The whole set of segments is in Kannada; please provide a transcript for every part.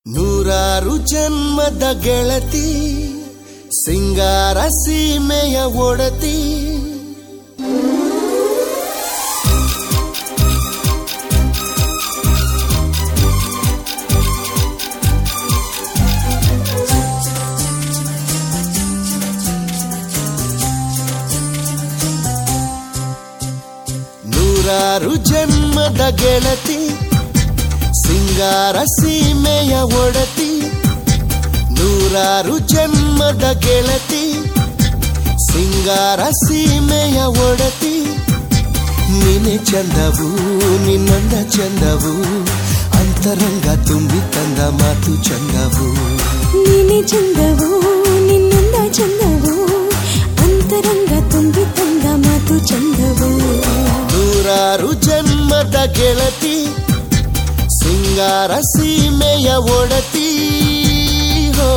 ನೂರಾರು ಜನ್ಮದ ಗೆಳತಿ ಸಿಂಗಾರ ಸೀಮೆಯ ಒಡತಿ ನೂರಾರು ಜನ್ಮದ ಗೆಳತಿ ಸಿಂಗಾರ ಸೀಮೆಯ ಒಡತಿ ನೂರಾರು ಜನ್ಮದ ಗೆಳತಿ ಸಿಂಗಾರ ಸೀಮೆಯ ಒಡತಿ ನೀನೆ ಚಂದವು ನಿನ್ನಂದ ಚಂದವು ಅಂತರಂಗ ತುಂಬಿ ತಂದ ಮಾತು ಚಂದವು ನೀನೆ ಚಂದವು ನಿನ್ನಂದ ಚಂದವು ಅಂತರಂಗ ತುಂಬಿ ತಂದ ಮಾತು ಚಂದವು ನೂರಾರು ಜನ್ಮದ ಗೆಳತಿ ಸಿಂಗಾರ ಸೀಮೆಯ ಒಡತಿ ಹೋ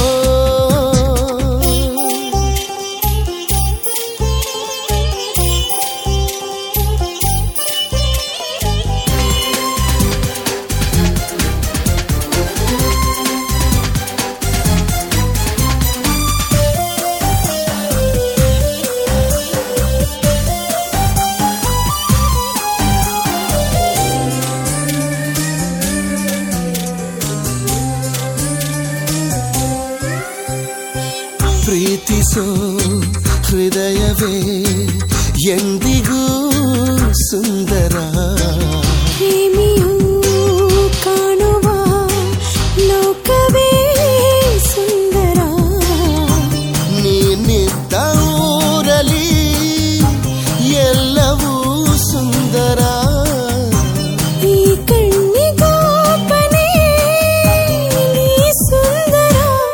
ಪ್ರೀತಿಸೋ ಹೃದಯವೇ ಎಂದಿಗೂ ಸುಂದರ ಪ್ರೇಮಿಯು ಕಾಣುವ ಲೋಕವೇ ಸುಂದರ ನೀನಿದ್ದ ಊರಲಿ ಎಲ್ಲವೂ ಸುಂದರ ಈ ಕಣ್ಣಿಗೋಪನೆ ನೀ ಸುಂದರ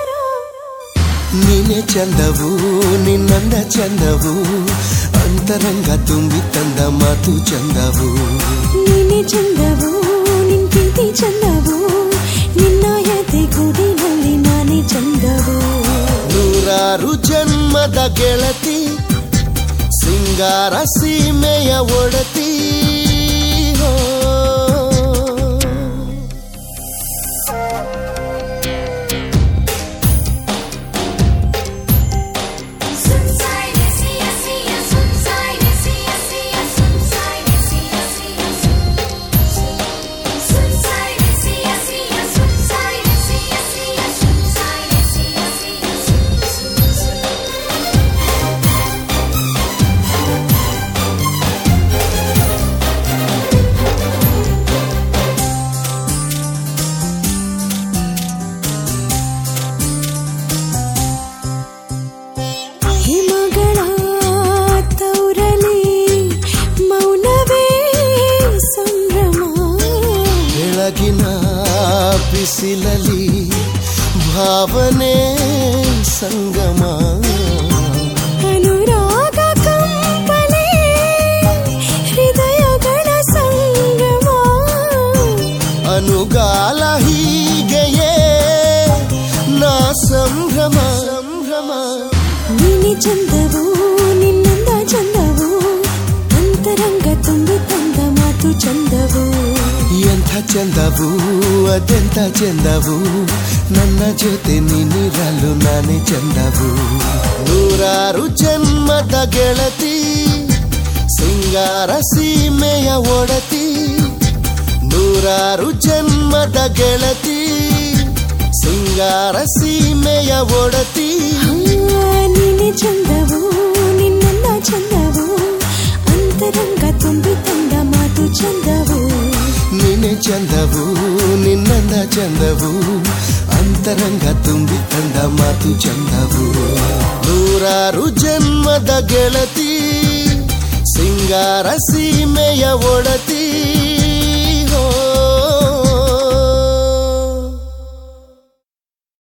ನೀನೆ ಚಂದವು ನಿನ್ನಂದ ಚಂದವು ಅಂತರಂಗ ತುಂಬಿ ತಂದ ಮಾತು ಚಂದವು ನೀನೆ ಚಂದವು ನಿನ್ ಪ್ರೀತಿ ಚಂದವು ನಿನ್ನ ಯತೆ ಗುಡಿನಲ್ಲಿ ನಾನೇ ಚಂದವು ನೂರಾರು ಜನ್ಮದ ಗೆಳತಿ ಸಿಂಗಾರ ಸೀಮೆಯ ಒಡತಿ ಹೋ. ಹಿಮಗಳ ತೌರಲಿ ಮೌನವೇ ಸಂಭ್ರಮ ಬೆಳಗಿನ ಬಿಸಿಲಲಿ ಭಾವನೆ ಸಂಗಮ ಅನುರಾಗ ಕಂಪನೆ ಹೃದಯಗಳ ಸಂಗಮ ಅನುಗಾಲ ಹೀಗೆಯೇ ನಾ ಸಂಭ್ರಮ ಸಂಭ್ರಮ ನೀನೆ ಚಂದವು ನಿನ್ನಂದ ಚಂದವು ಅಂತರಂಗ ತುಂಬಿ ತಂದ ಮಾತು ಚಂದವು ಎಂಥ ಚಂದವು ಅದೆಂಥ ಚಂದವು ನನ್ನ ಜೊತೆ ನೀನಿರಲು ನಾನೇ ಚಂದವು ನೂರಾರು ಜನ್ಮದ ಗೆಳತಿ ಸಿಂಗಾರ ಸೀಮೆಯ ಒಡತಿ ನೂರಾರು ಜನ್ಮದ ಗೆಳತಿ ಸಿಂಗಾರ ಸೀಮೆಯ ಒಡತಿ ಆ, ನೀನೆ ಚಂದವು ನಿನ್ನಂದ ಚಂದವು ಅಂತರಂಗ ತುಂಬಿ ತಂದ ಮಾತು ಚಂದವು ನೀನೆ ಚಂದವು ನಿನ್ನಂದ ಚಂದವು ಅಂತರಂಗ ತುಂಬಿ ತಂದ ಮಾತು ಚಂದವು ನೂರಾರು ಜನ್ಮದ ಗೆಳತಿ ಸಿಂಗಾರ ಸೀಮೆಯ ಒಡತಿ